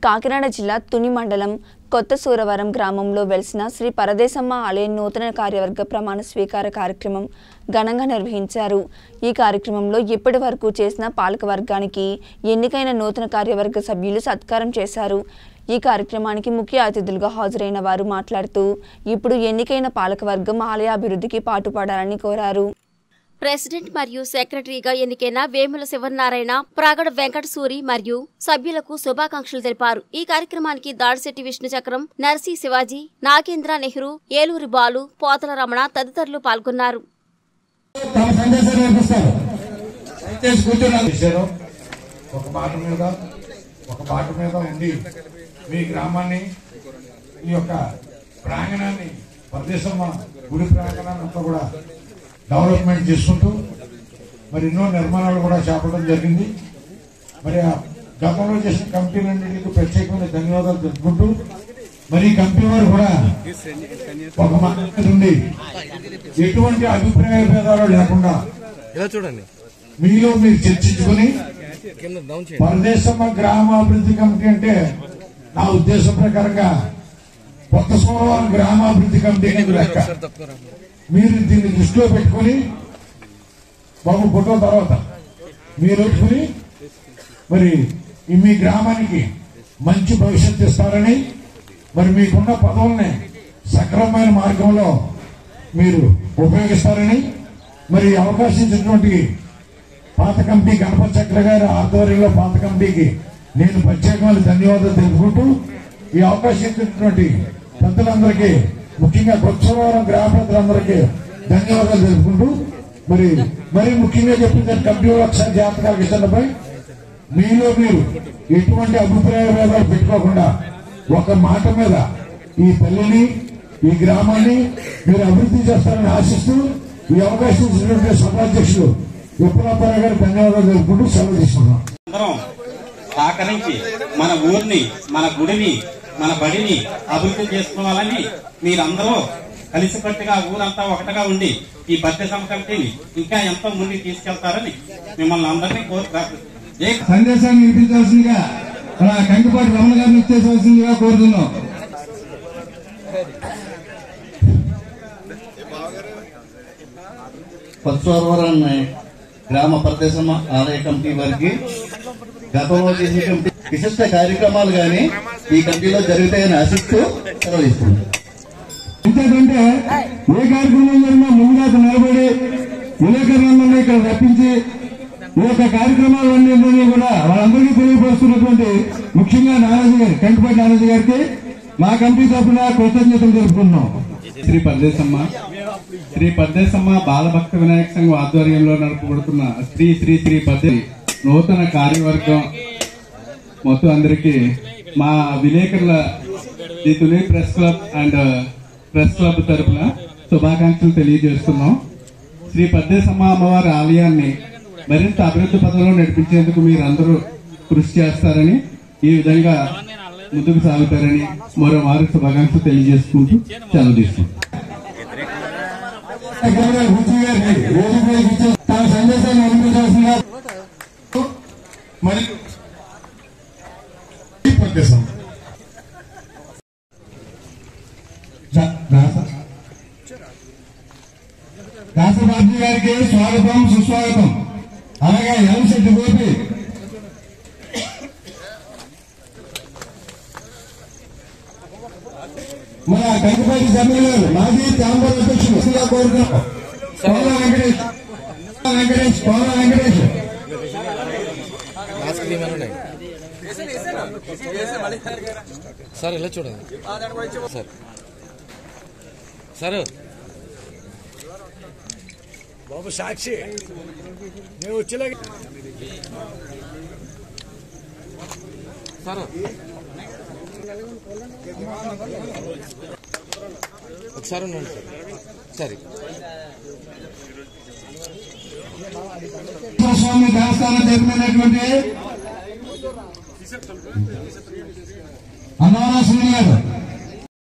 కాకినాడ జిల్లా తుని మండలం కొత్త సూరవరం గ్రామంలో వెలిసిన శ్రీ పరదేశమ్మ ఆలయ నూతన కార్యవర్గ ప్రమాణ స్వీకార కార్యక్రమం ఘనంగా నిర్వహించారు ఈ కార్యక్రమంలో ఇప్పటి వరకు చేసిన పాలకవర్గానికి ఎన్నికైన నూతన కార్యవర్గ సభ్యులు సత్కారం చేశారు ఈ కార్యక్రమానికి ముఖ్య అతిథులుగా హాజరైన వారు మాట్లాడుతూ ఇప్పుడు ఎన్నికైన పాలకవర్గం ఆలయ అభివృద్ధికి పాటుపడాలని కోరారు ప్రెసిడెంట్ మరియు సెక్రటరీగా ఎన్నికైన వేముల శివనారాయణ ప్రాగడ వెంకట సూరి మరియు సభ్యులకు శుభాకాంక్షలు తెలిపారు ఈ కార్యక్రమానికి దాడిశెట్టి విష్ణు చక్రం నర్సీ శివాజీ నాగేంద్ర నెహ్రూ ఏలూరి బాలు పోతల రమణ తదితరులు పాల్గొన్నారు తమ సందేశాన్ని నేర్పిస్తారు దయచేసి కూర్చున్నారు చేశారో ఒక మాట మీద ఒక బాట మీద ఉండి మీ గ్రామాన్ని ఈ యొక్క ప్రాంగణాన్ని ప్రదేశమ్మ గుడి ప్రాంగణాన్ని అంతా కూడా డెవలప్మెంట్ చేసుకుంటూ మరి ఎన్నో నిర్మాణాలు కూడా చేపట్టడం జరిగింది మరి ఆ గతంలో చేసిన కమిటీలన్నింటికి ప్రత్యేకమైన ధన్యవాదాలు తెలుపుకుంటూ మరి ఈ కమిటీ వారు కూడా ఒక మాట మీద ఉండి ఎటువంటి అభిప్రాయ భేదాలు లేకుండా ఇలా చూడండి మీలో మీరు చర్చించుకుని కింద డౌన్ చేయండి పరదేశమ్మ గ్రామాభివృద్ధి కమిటీ అంటే నా ఉద్దేశం ప్రకారంగా కొత్త సోమవారం గ్రామాభివృద్ధి కమిటీ కింద లెక్క ఒకసారి తప్పుకోరా మీరు దీన్ని దృష్టిలో పెట్టుకుని బాబు ఫోటో తర్వాత మీరు వచ్చుకుని మరి ఈ మీ గ్రామానికి మంచి భవిష్యత్తు ఇస్తారని మరి మీకున్న పదవుల్ని సక్రమమైన మార్గంలో మీరు ఉపయోగిస్తారని మరి ఈ అవకాశం ఇచ్చినటువంటి పాత కమిటీ గణపతి చక్ర గారి ఆధ్వర్యంలో పాత కమిటీకి నేను ప్రత్యేకమైన ధన్యవాదాలు తెలుపుకుంటూ ఈ అవకాశం ఇచ్చినటువంటి పెద్దలందరికీ ముఖ్యంగా కొత్తవరం గ్రామ పెద్దలందరికీ ధన్యవాదాలు తెలుపుకుంటూ మరి మరి ముఖ్యంగా చెప్పింది కమిటీ వాళ్ళు ఒకసారి జాతకాలకు ఇష్టపై మీలో మీరు ఎటువంటి అభిప్రాయ భేదాలు పెట్టుకోకుండా ఒక మాట మీద ఈ తల్లిని ఈ గ్రామాన్ని మీరు అభివృద్ధి చేస్తారని ఆశిస్తూ ఈ అవకాశం ఇచ్చినటువంటి సభాధ్యక్షులు విప్లవరావు గారికి ధన్యవాదాలు తెలుపుకుంటూ సెలవు తీసుకున్నాం అందరం సహకరించి మన ఊరిని మన గుడిని మన బడిని అభివృద్ధి చేసుకోవాలని మీరందరూ కలిసికట్టుగా ఊరంతా ఒకటిగా ఉండి ఈ బద్దెసమ కమిటీని ఇంకా ఎంతో ముందుకు తీసుకెళ్తారని మిమ్మల్ని అందరినీ కోరు ప్రార్థిస్తున్నాను. జై సందేశాన్ని వినిపించాల్సిందిగా మన కంకిపాటి రమణ గారిని ఇచ్చేసాల్సిందిగా కోరుతున్నాం పచ్చవరవరాన్ని గ్రామ ప్రదేశం ఆలయ కమిటీ వారికి గతంలో చేసిన కమిటీ విశిష్ట కార్యక్రమాలు గాని ఈ కమిటీలో జరుగుతాయని ఆశిస్తూ సెలవు ఇస్తున్నాం ఎందుకంటే ఏ కార్యక్రమం జరిగినా ముందుగా నిలబడి విలేకరులందరినీ ఇక్కడ రప్పించి ఈ యొక్క కార్యక్రమాలన్నింటినీ కూడా వాళ్ళందరికీ తెలియపరుస్తున్నటువంటి ముఖ్యంగా నానాజీ గారి కంకిపాటి నానాజీ గారికి మా కమిటీ తరఫున కృతజ్ఞతలు తెలుపుకుంటున్నాం శ్రీ పరదేశమ్మ శ్రీ పరదేశమ్మ బాలభక్త వినాయక సంఘం ఆధ్వర్యంలో నడపబడుతున్న శ్రీ శ్రీ శ్రీ పద్దే నూతన కార్యవర్గం మొత్తం అందరికీ మా విలేకరుల the Tuni press club and press club తరపున శుభాకాంక్షలు తెలియజేస్తున్నాం శ్రీ పద్దేశమ్మ అమ్మవారి ఆలయాన్ని మరింత అభివృద్ధి పథంలో నడిపించేందుకు మీరందరూ కృషి చేస్తారని ఈ విధంగా ముందుకు సాగుతారని మరో వారి శుభాకాంక్షలు తెలియజేసుకుంటూ సెలవు తీసుకుంటాం గుర్తు గారిని వేదికపైకి ఇచ్చే తన సందేశాన్ని వినిపించాల్సిందిగా మరి ఈ ప్రదేశం రాష్ట్రపతి గారికి స్వాగతం సుస్వాగతం అలాగే ఎల్శెట్టి గోపి మన కంకిపాటి సభ్యులు గారు మాజీ తాంబూల అధ్యక్షులు ఇలా కోరుతున్నాం కోల వెంకటేష్ కోల వెంకటేష్ కోల వెంకటేష్ మాస్క్ తీయమనండి సార్ ఇలా చూడండి సార్ సార్ బాబు సాక్షి నేను వచ్చేలా సార్ ఒకసారి ఉండండి సార్ సరే స్వామి దేవస్థానం జరిపినటువంటి అన్నవరం శ్రీని గారు